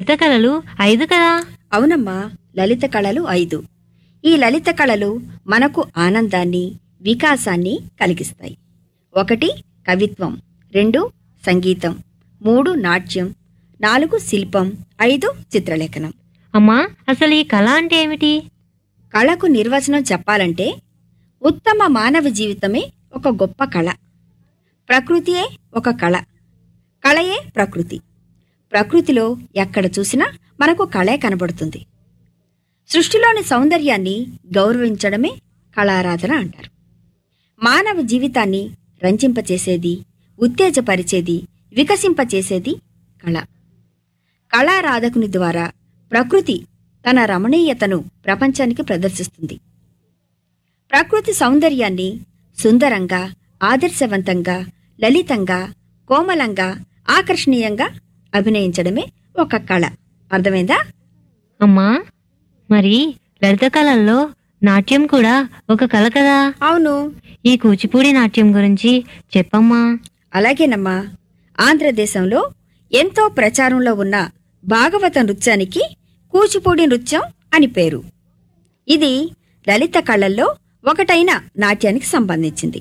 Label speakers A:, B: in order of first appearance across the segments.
A: లలిత కళలు ఐదు కదా
B: అవునమ్మా లలిత కళలు ఐదు ఈ లలిత కళలు మనకు ఆనందాన్ని వికాసాన్ని కలిగిస్తాయి ఒకటి కవిత్వం రెండు సంగీతం మూడు నాట్యం నాలుగు శిల్పం ఐదు చిత్రలేఖనం
A: అమ్మా అసలు ఈ కళ అంటే ఏమిటి
B: కళకు నిర్వచనం చెప్పాలంటే ఉత్తమ మానవ జీవితమే ఒక గొప్ప కళ ప్రకృతియే ఒక కళ కళయే ప్రకృతి ప్రకృతిలో ఎక్కడ చూసినా మనకు కళే కనబడుతుంది సృష్టిలోని సౌందర్యాన్ని గౌరవించడమే కళారాధన అంటారు మానవ జీవితాన్ని రంజింపచేసేది ఉత్తేజపరిచేది వికసింపచేసేది కళ కళారాధకుని ద్వారా ప్రకృతి తన రమణీయతను ప్రపంచానికి ప్రదర్శిస్తుంది ప్రకృతి సౌందర్యాన్ని సుందరంగా ఆదర్శవంతంగా లలితంగా కోమలంగా ఆకర్షణీయంగా అభినయించడమే ఒక కళ అర్థమైందా
A: అమ్మా మరి లలిత కళల్లో నాట్యం కూడా ఒక కళ కదా
B: అవును
A: ఈ కూచిపూడి నాట్యం గురించి చెప్పమ్మా
B: అలాగేనమ్మా ఆంధ్రదేశంలో ఎంతో ప్రచారంలో ఉన్న భాగవత నృత్యానికి కూచిపూడి నృత్యం అని పేరు ఇది లలిత కళల్లో ఒకటైన నాట్యానికి సంబంధించింది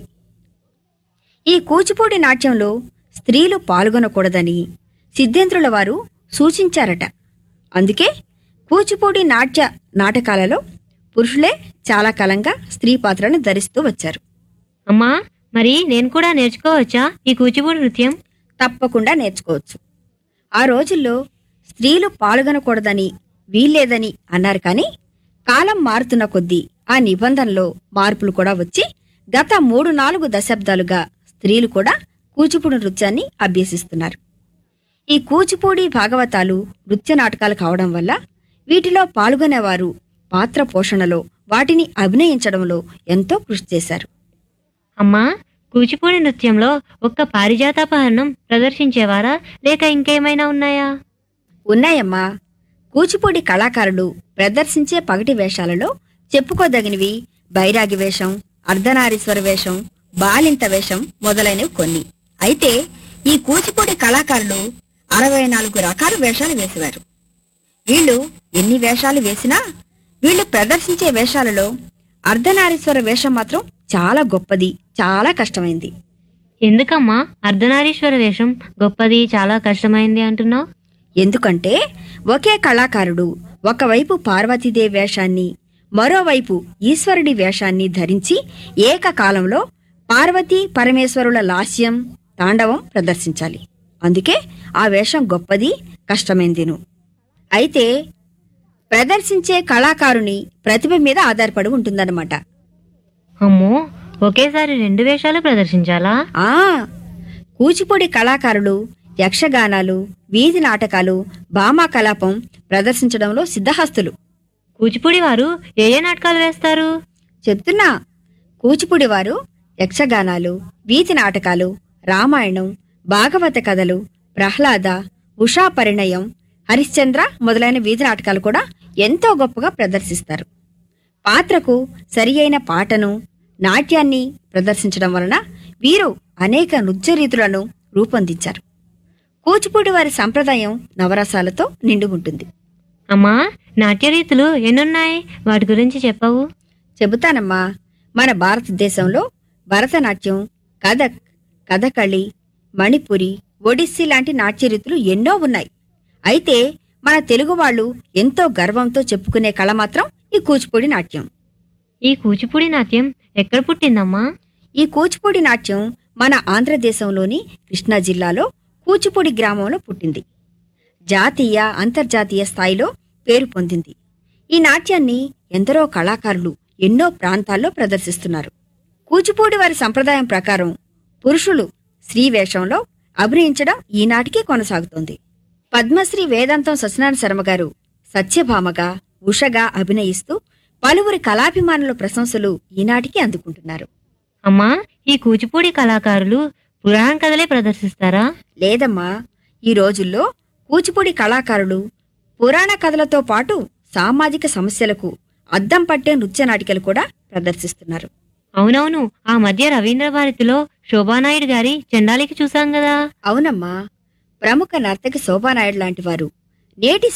B: ఈ కూచిపూడి నాట్యంలో స్త్రీలు పాల్గొనకూడదని సిద్ధేంద్రుల వారు సూచించారట అందుకే కూచిపూడి నాట్య నాటకాలలో పురుషులే చాలా కాలంగా స్త్రీ పాత్రను ధరిస్తూ వచ్చారు
A: అమ్మా మరి నేను కూడా నేర్చుకోవచ్చా ఈ కూచిపూడి నృత్యం
B: తప్పకుండా నేర్చుకోవచ్చు ఆ రోజుల్లో స్త్రీలు పాల్గొనకూడదని వీల్లేదని అన్నారు కానీ కాలం మారుతున్న కొద్దీ ఆ నిబంధనలో మార్పులు కూడా వచ్చి గత మూడు నాలుగు దశాబ్దాలుగా స్త్రీలు కూడా కూచిపూడి నృత్యాన్ని అభ్యసిస్తున్నారు ఈ కూచిపూడి భాగవతాలు నృత్య నాటకాలు కావడం వల్ల వీటిలో పాల్గొనేవారు పాత్ర పోషణలో వాటిని అభినయించడంలో ఎంతో కృషి చేశారు
A: అమ్మా కూచిపూడి నృత్యంలో ఒక్క పారిజాతాపహరణం ప్రదర్శించేవారా లేక ఇంకేమైనా ఉన్నాయా
B: ఉన్నాయమ్మా కూచిపూడి కళాకారులు ప్రదర్శించే పగటి వేషాలలో చెప్పుకోదగినవి బైరాగి వేషం అర్ధనారీశ్వర వేషం బాలింత వేషం మొదలైనవి కొన్ని అయితే ఈ కూచిపూడి కళాకారులు అరవై నాలుగు రకాల వేషాలు వేసేవారు వీళ్ళు ఎన్ని వేషాలు వేసినా వీళ్ళు ప్రదర్శించే వేషాలలో అర్ధనారీశ్వర వేషం మాత్రం చాలా గొప్పది చాలా కష్టమైంది
A: ఎందుకమ్మా అర్ధనారీశ్వర వేషం గొప్పది చాలా కష్టమైంది అంటున్నావు
B: ఎందుకంటే ఒకే కళాకారుడు ఒకవైపు పార్వతీదేవి వేషాన్ని మరోవైపు ఈశ్వరుడి వేషాన్ని ధరించి ఏకకాలంలో పార్వతీ పరమేశ్వరుల లాస్యం తాండవం ప్రదర్శించాలి అందుకే ఆ వేషం గొప్పది కష్టమైందిను అయితే ప్రదర్శించే కళాకారుని ప్రతిభ మీద ఆధారపడి ఉంటుందన్నమాట
A: అమ్మో ఒకేసారి రెండు వేషాలు ప్రదర్శించాలా
B: ఆ కూచిపూడి కళాకారులు యక్షగానాలు వీధి నాటకాలు భామా కలాపం ప్రదర్శించడంలో సిద్ధహస్తులు
A: కూచిపూడి వారు ఏ ఏ నాటకాలు వేస్తారు
B: చెప్తున్నా కూచిపూడి వారు యక్షగానాలు వీధి నాటకాలు రామాయణం భాగవత కథలు ప్రహ్లాద ఉషా పరిణయం హరిశ్చంద్ర మొదలైన వీధి నాటకాలు కూడా ఎంతో గొప్పగా ప్రదర్శిస్తారు పాత్రకు సరి అయిన పాటను నాట్యాన్ని ప్రదర్శించడం వలన వీరు అనేక నృత్య రీతులను రూపొందించారు కూచిపూడి వారి సంప్రదాయం నవరసాలతో నిండుగుంటుంది
A: అమ్మా నాట్య రీతులు ఎన్నున్నాయి వాటి గురించి చెప్పవు
B: చెబుతానమ్మా మన భారతదేశంలో భరతనాట్యం కథక్ కథకళి మణిపురి ఒడిస్సీ లాంటి నాట్య రీతులు ఎన్నో ఉన్నాయి అయితే మన తెలుగు వాళ్ళు ఎంతో గర్వంతో చెప్పుకునే కళ మాత్రం ఈ కూచిపూడి నాట్యం
A: ఈ కూచిపూడి నాట్యం ఎక్కడ పుట్టిందమ్మా
B: ఈ కూచిపూడి నాట్యం మన ఆంధ్రదేశంలోని కృష్ణా జిల్లాలో కూచిపూడి గ్రామంలో పుట్టింది జాతీయ అంతర్జాతీయ స్థాయిలో పేరు పొందింది ఈ నాట్యాన్ని ఎందరో కళాకారులు ఎన్నో ప్రాంతాల్లో ప్రదర్శిస్తున్నారు కూచిపూడి వారి సంప్రదాయం ప్రకారం పురుషులు స్త్రీ వేషంలో అభినయించడం ఈనాటికి కొనసాగుతోంది పద్మశ్రీ వేదాంతం సత్యనారాయణ శర్మ గారు సత్యభామగా ఉషగా అభినయిస్తూ పలువురి కళాభిమానుల ప్రశంసలు ఈనాటికి అందుకుంటున్నారు
A: అమ్మా ఈ కూచిపూడి కళాకారులు పురాణ కథలే ప్రదర్శిస్తారా
B: లేదమ్మా ఈ రోజుల్లో కూచిపూడి కళాకారులు పురాణ కథలతో పాటు సామాజిక సమస్యలకు అద్దం పట్టే నృత్య నాటికలు కూడా ప్రదర్శిస్తున్నారు
A: అవునవును ఆ మధ్య రవీంద్ర భారతిలో శోభానాయుడు గారి చండాలికి చూసాం కదా
B: అవునమ్మా ప్రముఖ నర్తకి శోభానాయుడు లాంటి వారు నేటి